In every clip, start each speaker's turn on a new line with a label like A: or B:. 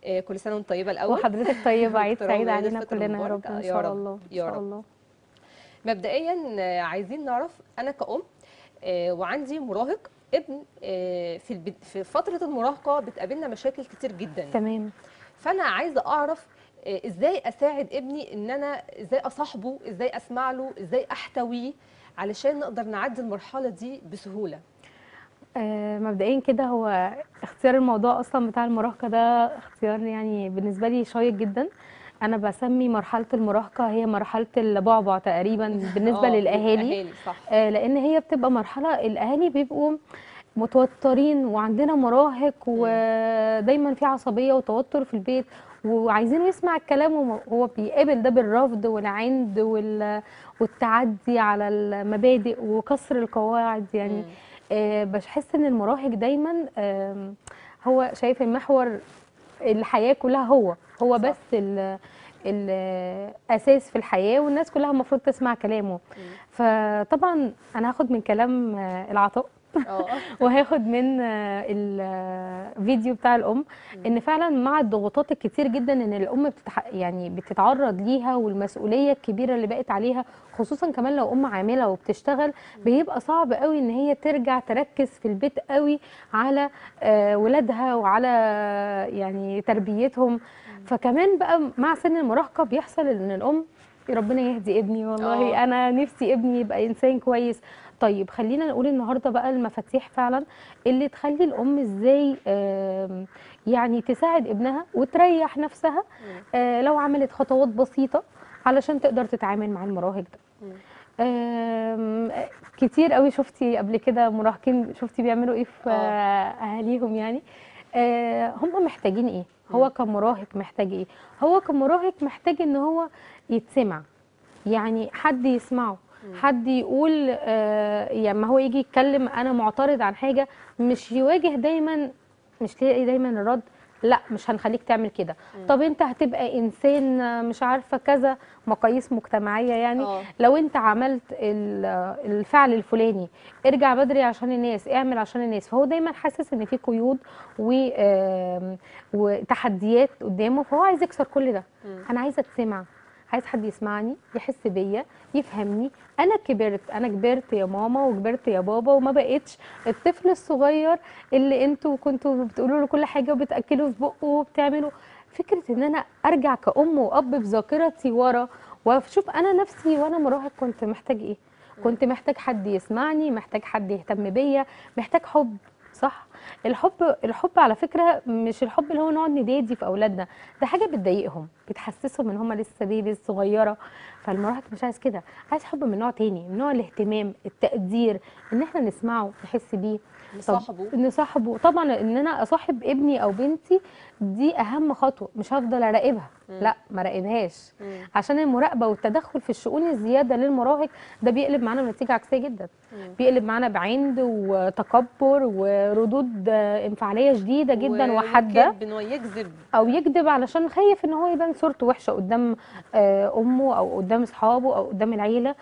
A: آه، كل سنه وانت طيبه الاول
B: وحضرتك طيبه عيد
A: دكتورة
B: سعيد
A: وعيد
B: علينا
A: الفطر
B: كلنا يا
A: المبارك.
B: رب ان
A: يا
B: شاء
A: رب،
B: الله ان
A: يا
B: شاء
A: رب.
B: الله
A: مبدئيا آه، عايزين نعرف انا كأم آه، وعندي مراهق ابن آه، في البد... في فتره المراهقه بتقابلنا مشاكل كتير جدا
B: تمام
A: فانا عايزه اعرف آه، ازاي اساعد ابني ان انا ازاي اصاحبه ازاي اسمع له ازاي احتويه علشان نقدر نعدي المرحله دي بسهوله
B: آه، مبدئيا كده هو اختيار الموضوع اصلا بتاع المراهقه ده اختيار يعني بالنسبه لي شيق جدا انا بسمي مرحله المراهقه هي مرحله البعبع تقريبا بالنسبه
A: آه،
B: للاهالي
A: للاهالي صح
B: آه، لان هي بتبقى مرحله الاهالي بيبقوا متوترين وعندنا مراهق ودايما في عصبيه وتوتر في البيت وعايزينه يسمع الكلام وهو بيقابل ده بالرفض والعند وال- والتعدي على المبادئ وكسر القواعد يعني
A: مم.
B: آه، بحس ان المراهق دايما آم، هو شايف المحور الحياه كلها هو هو
A: صح.
B: بس ال- الاساس في الحياه والناس كلها المفروض تسمع كلامه فطبعا انا هاخد من كلام آه، العطاء
A: اه
B: وهاخد من آه، الفيديو بتاع الام ان فعلا مع الضغوطات الكتير جدا ان الام بتتح... يعني بتتعرض ليها والمسؤوليه الكبيره اللي بقت عليها خصوصا كمان لو ام عامله وبتشتغل بيبقى صعب قوي ان هي ترجع تركز في البيت قوي على آه، ولادها وعلى يعني تربيتهم فكمان بقى مع سن المراهقه بيحصل ان الام ربنا يهدي ابني والله
A: آه.
B: انا نفسي ابني يبقى انسان كويس طيب خلينا نقول النهارده بقى المفاتيح فعلا اللي تخلي الام ازاي آم، يعني تساعد ابنها وتريح نفسها آه، لو عملت خطوات بسيطه علشان تقدر تتعامل مع المراهق ده
A: مم.
B: آم، كتير قوي شفتي قبل كده مراهقين شفتي بيعملوا ايه في
A: آه.
B: آه، اهاليهم يعني آه، هم محتاجين ايه هو كمراهق محتاج ايه هو كمراهق محتاج ان هو يتسمع يعني حد يسمعه حد يقول آه يعني ما هو يجي يتكلم انا معترض عن حاجه مش يواجه دايما مش تلاقي دايما الرد لا مش هنخليك تعمل كده طب انت هتبقى انسان آه، مش عارفه كذا مقاييس مجتمعيه يعني
A: آه.
B: لو انت عملت ال- الفعل الفلاني ارجع بدري عشان الناس اعمل عشان الناس فهو دايما حاسس ان في قيود و آم، وتحديات قدامه فهو عايز يكسر كل ده انا عايزه اتسمع عايز حد يسمعني يحس بيا يفهمني انا كبرت انا كبرت يا ماما وكبرت يا بابا وما بقتش الطفل الصغير اللي انتوا كنتوا بتقولوا له كل حاجه وبتاكلوا في بقه وبتعملوا فكره ان انا ارجع كأم وأب بذاكرتي ورا واشوف انا نفسي وانا مراهق كنت محتاج ايه كنت محتاج حد يسمعني محتاج حد يهتم بيا محتاج حب صح الحب الحب على فكره مش الحب اللي هو نقعد ندادي في اولادنا ده حاجه بتضايقهم بتحسسهم ان هم لسه بيبي صغيره فالمراهق مش عايز كده عايز حب من نوع تاني من نوع الاهتمام التقدير ان احنا نسمعه نحس بيه طب
A: نصاحبه
B: نصاحبه طبعا ان انا اصاحب ابني او بنتي دي اهم خطوه مش هفضل اراقبها لا ما راقبهاش
A: مم.
B: عشان المراقبه والتدخل في الشؤون الزياده للمراهق ده بيقلب معانا بنتيجه عكسيه جدا
A: مم.
B: بيقلب معانا بعند وتكبر وردود آه، انفعاليه شديده جدا
A: و-
B: وحاده
A: وكذب إن هو يكذب
B: او يكذب علشان خايف ان هو يبان صورته وحشه قدام آه، امه او قدام اصحابه او قدام العيله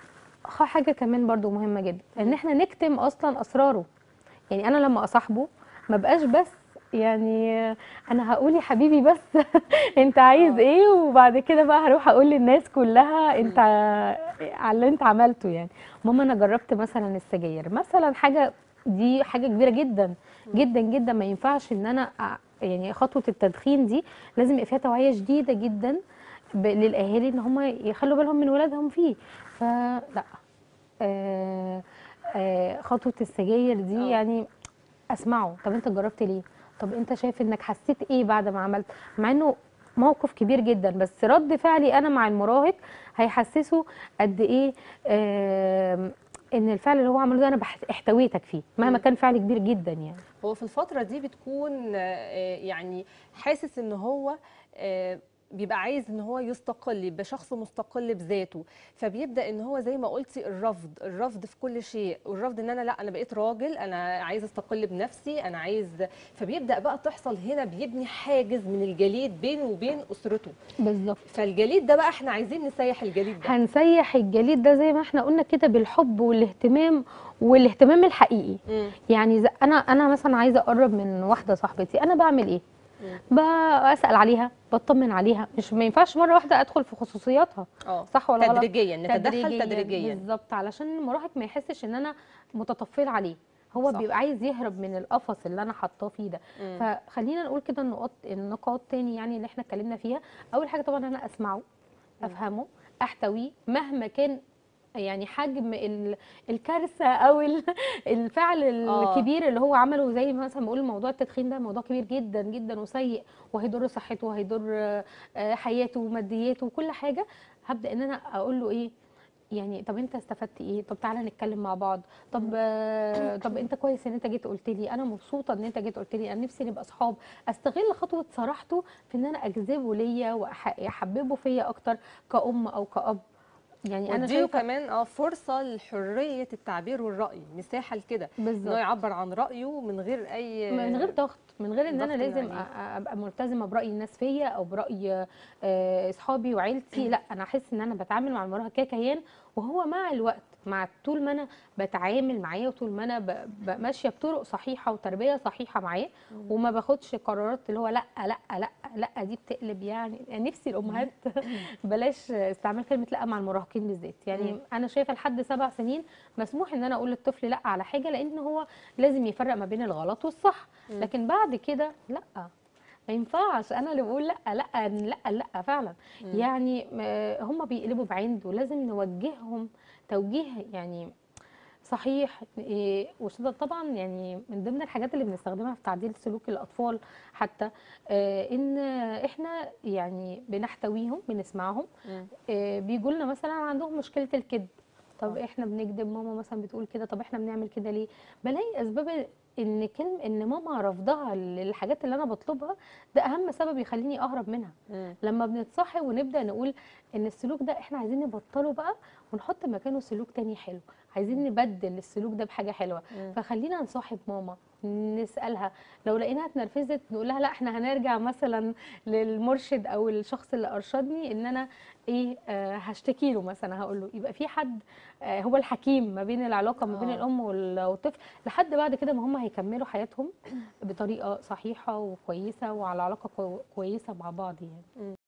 B: خ- حاجه كمان برضو مهمه جدا ان احنا نكتم اصلا اسراره يعني انا لما اصاحبه ما بقاش بس يعني آه، انا هقول يا حبيبي بس انت عايز
A: آه.
B: ايه وبعد كده بقى هروح اقول للناس كلها انت على اللي انت عملته يعني ماما انا جربت مثلا السجاير مثلا حاجه دي حاجه كبيره جدا جدا جدا ما ينفعش ان انا أ- يعني خطوه التدخين دي لازم يبقى فيها توعيه شديده جدا ب- للاهالي ان هم يخلوا بالهم من ولادهم فيه فلا آه آه خطوه السجاير دي
A: آه.
B: يعني اسمعه طب انت جربت ليه طب انت شايف انك حسيت ايه بعد ما عملت مع انه موقف كبير جدا بس رد فعلي انا مع المراهق هيحسسه قد ايه آم، ان الفعل اللي هو عمله ده انا بح- احتويتك فيه مهما
A: مم.
B: كان فعل كبير جدا يعني
A: هو في الفترة دي بتكون آه، يعني حاسس ان هو آه، بيبقى عايز ان هو يستقل يبقى شخص مستقل بذاته فبيبدا ان هو زي ما قلتي الرفض الرفض في كل شيء والرفض ان انا لا انا بقيت راجل انا عايز استقل بنفسي انا عايز فبيبدا بقى تحصل هنا بيبني حاجز من الجليد بينه وبين اسرته
B: بالظبط
A: فالجليد ده بقى احنا عايزين نسيح الجليد ده
B: هنسيح الجليد ده زي ما احنا قلنا كده بالحب والاهتمام والاهتمام الحقيقي
A: مم.
B: يعني ز- انا انا مثلا عايزه اقرب من واحده صاحبتي انا بعمل ايه بسال عليها بطمن عليها مش ما ينفعش مره واحده ادخل في خصوصياتها
A: اه
B: صح ولا غلط
A: تدريجيا نتدخل تدريجيا
B: بالظبط علشان المراهق ما يحسش ان انا متطفله عليه هو
A: صح.
B: بيبقى عايز يهرب من القفص اللي انا حاطاه فيه ده
A: مم.
B: فخلينا نقول كده النقاط النقاط تاني يعني اللي احنا اتكلمنا فيها اول حاجه طبعا انا اسمعه افهمه احتويه مهما كان يعني حجم ال- الكارثه او ال- الفعل
A: آه.
B: الكبير اللي هو عمله زي مثلا بقول موضوع التدخين ده موضوع كبير جدا جدا وسيء وهيضر صحته وهيضر آه، حياته ومادياته وكل حاجه هبدا ان انا اقول له ايه يعني طب انت استفدت ايه طب تعالى نتكلم مع بعض طب آه، طب انت كويس ان انت جيت قلت لي انا مبسوطه ان انت جيت قلت لي انا نفسي نبقى اصحاب استغل خطوه صراحته في ان انا اجذبه ليا واحببه فيا اكتر كأم او كأب يعني انا
A: واديله
B: شايفه
A: كمان اه فرصه لحريه التعبير والراي مساحه لكده انه
B: بالظبط
A: يعبر عن رايه من غير اي
B: من غير ضغط من غير ان انا
A: ضغط
B: لازم
A: عليه.
B: أ- أ- ابقى ملتزمه براي الناس فيا او براي آه، اصحابي وعيلتي لا انا احس ان انا بتعامل مع المراهق ككيان وهو مع الوقت مع طول ما انا بتعامل معاه وطول ما انا ب- ب- ماشيه بطرق صحيحه وتربيه صحيحه معاه وما باخدش قرارات اللي هو لا لا لا لا دي بتقلب يعني يعني نفسي الامهات بلاش استعمال كلمه لا مع المراهقين بالذات يعني
A: مم.
B: انا شايفه لحد سبع سنين مسموح ان انا اقول للطفل لا على حاجه لان هو لازم يفرق ما بين الغلط والصح
A: مم.
B: لكن بعد كده لا ما ينفعش انا اللي بقول لا لا لا لا فعلا
A: مم.
B: يعني هم بيقلبوا بعند ولازم نوجههم توجيه يعني صحيح إيه، وده طبعا يعني من ضمن الحاجات اللي بنستخدمها في تعديل سلوك الاطفال حتى آه، ان احنا يعني بنحتويهم بنسمعهم
A: مم.
B: بيجوا لنا مثلا عندهم مشكله الكذب طب
A: آه.
B: احنا بنكذب ماما مثلا بتقول كده طب احنا بنعمل كده ليه بلاقي اسباب ان كلمه ان ماما رفضها للحاجات اللي انا بطلبها ده اهم سبب يخليني اهرب منها
A: مم.
B: لما بنتصحي ونبدا نقول ان السلوك ده احنا عايزين نبطله بقى ونحط مكانه سلوك تاني حلو عايزين نبدل السلوك ده بحاجه حلوه
A: مم.
B: فخلينا نصاحب ماما نسالها لو لقيناها اتنرفزت نقول لها لا احنا هنرجع مثلا للمرشد او الشخص اللي ارشدني ان انا ايه آه هشتكي له مثلا هقول له يبقى في حد آه هو الحكيم ما بين العلاقه ما بين
A: آه.
B: الام وال- والطفل لحد بعد كده ما هم هيكملوا حياتهم بطريقه صحيحه وكويسه وعلى علاقه كو- كويسه مع بعض يعني